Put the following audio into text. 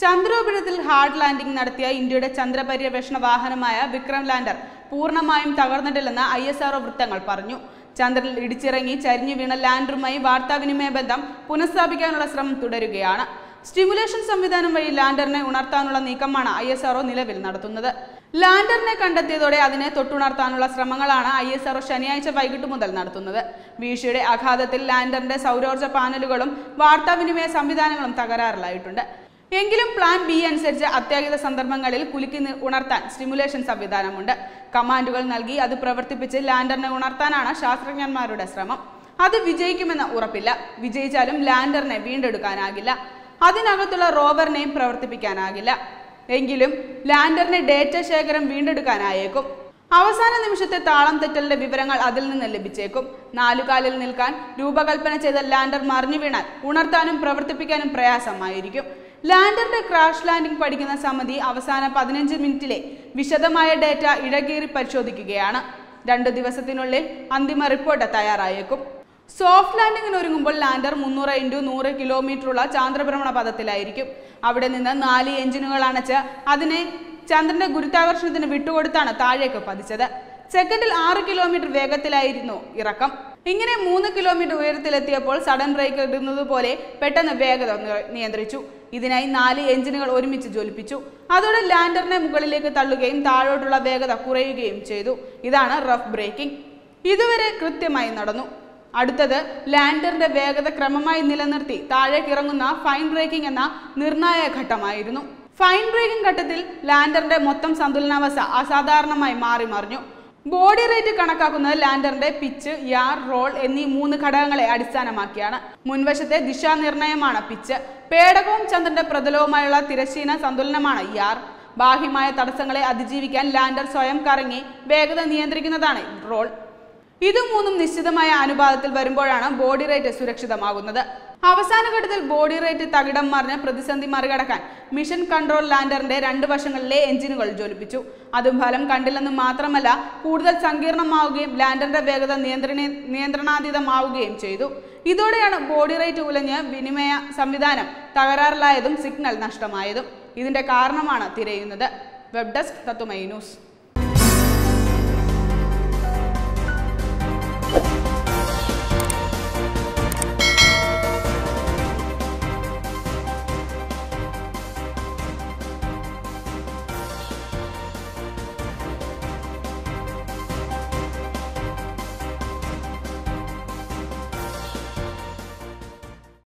ചന്ദ്രോപരിതലത്തിൽ hard landing നടത്തിയ ഇന്ത്യയുടെ ചന്ദ്രപര്യവേഷണ വാഹനമായ Vikram lander പൂർണ്ണമായും തകർന്നിട്ടില്ലെന്ന് ഐ എസ് ആർഒ വൃത്തങ്ങൾ പറഞ്ഞു ചന്ദ്രനിൽ ഇടിച്ചിറങ്ങി ചരിഞ്ഞു വീണ ലാൻഡറുമായി വാർത്താവിനിമയ ബന്ധം പുനഃസ്ഥാപിക്കാനുള്ള ശ്രമം തുടരുകയാണ് സ്റ്റിമുലേഷൻ സംവിധാനം വഴി ലാൻഡറിനെ ഉണർത്താനുള്ള നീക്കമാണ് ഐ എസ് ആർഒ നിലവിൽ നടത്തുന്നത് ലാൻഡറിനെ കണ്ടെത്തിയതോടെ അതിനെ തൊട്ടുണർത്താനുള്ള ശ്രമങ്ങളാണ് ഐ എസ് ആർഒ ശനിയാഴ്ച വൈകിട്ട് മുതൽ നടത്തുന്നത് വീഴ്ചയുടെ ആഘാതത്തിൽ ലാൻഡറിന്റെ സൗരോർജ്ജ പാനലുകളും വാർത്താവിനിമയ സംവിധാനങ്ങളും തകരാറിലായിട്ടുണ്ട് എങ്കിലും പ്ലാൻ ബി അനുസരിച്ച് അത്യാഹിത സന്ദർഭങ്ങളിൽ കുലുക്കി നി- ഉണർത്താൻ സ്റ്റിമുലേഷൻ സംവിധാനമുണ്ട് കമാൻഡുകൾ നൽകി അത് പ്രവർത്തിപ്പിച്ച് ലാൻഡറിനെ ഉണർത്താനാണ് ശാസ്ത്രജ്ഞന്മാരുടെ ശ്രമം അത് വിജയിക്കുമെന്ന് ഉറപ്പില്ല വിജയിച്ചാലും ലാൻഡറിനെ വീണ്ടെടുക്കാനാകില്ല അതിനകത്തുള്ള റോവറിനെയും പ്രവർത്തിപ്പിക്കാനാകില്ല എങ്കിലും ലാൻഡറിന്റെ ഡേറ്റ ശേഖരം വീണ്ടെടുക്കാനായേക്കും അവസാന നിമിഷത്തെ താളം തെറ്റലിന്റെ വിവരങ്ങൾ അതിൽ നിന്ന് ലഭിച്ചേക്കും നാലുകാലിൽ നിൽക്കാൻ രൂപകൽപ്പന ചെയ്ത ലാൻഡർ മറിഞ്ഞു വീണാൽ ഉണർത്താനും പ്രവർത്തിപ്പിക്കാനും പ്രയാസമായിരിക്കും ലാൻഡറിന്റെ ക്രാഷ് ലാൻഡിംഗ് പഠിക്കുന്ന സമിതി അവസാന പതിനഞ്ച് മിനിറ്റിലെ വിശദമായ ഡേറ്റ ഇഴകീറി പരിശോധിക്കുകയാണ് രണ്ട് ദിവസത്തിനുള്ളിൽ അന്തിമ റിപ്പോർട്ട് തയ്യാറായേക്കും സോഫ്റ്റ് ലാൻഡിങ്ങിന് ഒരുങ്ങുമ്പോൾ ലാൻഡർ മുന്നൂറ് ഇൻറ്റു നൂറ് കിലോമീറ്ററുള്ള ചാന്ദ്രഭ്രമണ പഥത്തിലായിരിക്കും അവിടെ നിന്ന് നാല് എഞ്ചിനുകൾ അണച്ച് അതിനെ ചന്ദ്രന്റെ ഗുരുത്വാകർഷണത്തിന് വിട്ടുകൊടുത്താണ് താഴേക്ക് പതിച്ചത് സെക്കൻഡിൽ ആറ് കിലോമീറ്റർ വേഗത്തിലായിരുന്നു ഇറക്കം ഇങ്ങനെ മൂന്ന് കിലോമീറ്റർ ഉയരത്തിലെത്തിയപ്പോൾ സഡൻ ബ്രേക്ക് ഇടുന്നത് പോലെ പെട്ടെന്ന് വേഗത നി- നിയന്ത്രിച്ചു ഇതിനായി നാല് എഞ്ചിനുകൾ ഒരുമിച്ച് ജ്വലിപ്പിച്ചു അതോടെ ലാൻഡറിനെ മുകളിലേക്ക് തള്ളുകയും താഴോട്ടുള്ള വേഗത കുറയുകയും ചെയ്തു ഇതാണ് റഫ് ബ്രേക്കിംഗ് ഇതുവരെ കൃത്യമായി നടന്നു അടുത്തത് ലാൻഡറിന്റെ വേഗത ക്രമമായി നിലനിർത്തി താഴേക്ക് ഇറങ്ങുന്ന ഫൈൻ ബ്രേക്കിംഗ് എന്ന നിർണായക ഘട്ടമായിരുന്നു ഫൈൻ ബ്രേക്കിംഗ് ഘട്ടത്തിൽ ലാൻഡറിന്റെ മൊത്തം സന്തുലനാവസ്ഥ അസാധാരണമായി മാറി മറിഞ്ഞു ബോഡി റേറ്റ് കണക്കാക്കുന്നത് ലാൻഡറിന്റെ പിച്ച് യാർ റോൾ എന്നീ മൂന്ന് ഘടകങ്ങളെ അടിസ്ഥാനമാക്കിയാണ് മുൻവശത്തെ ദിശാനിർണയമാണ് പിച്ച് പേടകവും ചന്ദ്രന്റെ പ്രതലവുമായുള്ള തിരശ്ചീന സന്തുലനമാണ് യാർ ബാഹ്യമായ തടസ്സങ്ങളെ അതിജീവിക്കാൻ ലാൻഡർ സ്വയം കറങ്ങി വേഗത നിയന്ത്രിക്കുന്നതാണ് റോൾ ഇത് മൂന്നും നിശ്ചിതമായ അനുപാതത്തിൽ വരുമ്പോഴാണ് ബോഡി റേറ്റ് സുരക്ഷിതമാകുന്നത് അവസാന ഘട്ടത്തിൽ ബോഡി റേറ്റ് തകിടം മറിഞ്ഞ് പ്രതിസന്ധി മറികടക്കാൻ മിഷൻ കൺട്രോൾ ലാൻഡറിന്റെ രണ്ട് വശങ്ങളിലെ എഞ്ചിനുകൾ ജ്വലിപ്പിച്ചു അതും ഫലം കണ്ടില്ലെന്ന് മാത്രമല്ല കൂടുതൽ സങ്കീർണമാവുകയും ലാൻഡറിന്റെ വേഗത നിയന്ത്രണ നിയന്ത്രണാതീതമാവുകയും ചെയ്തു ഇതോടെയാണ് ബോഡി റേറ്റ് ഉലഞ്ഞ് വിനിമയ സംവിധാനം തകരാറിലായതും സിഗ്നൽ നഷ്ടമായതും ഇതിന്റെ കാരണമാണ് തിരയുന്നത് വെബ് ഡെസ്ക് തത്തുമൈ ന്യൂസ്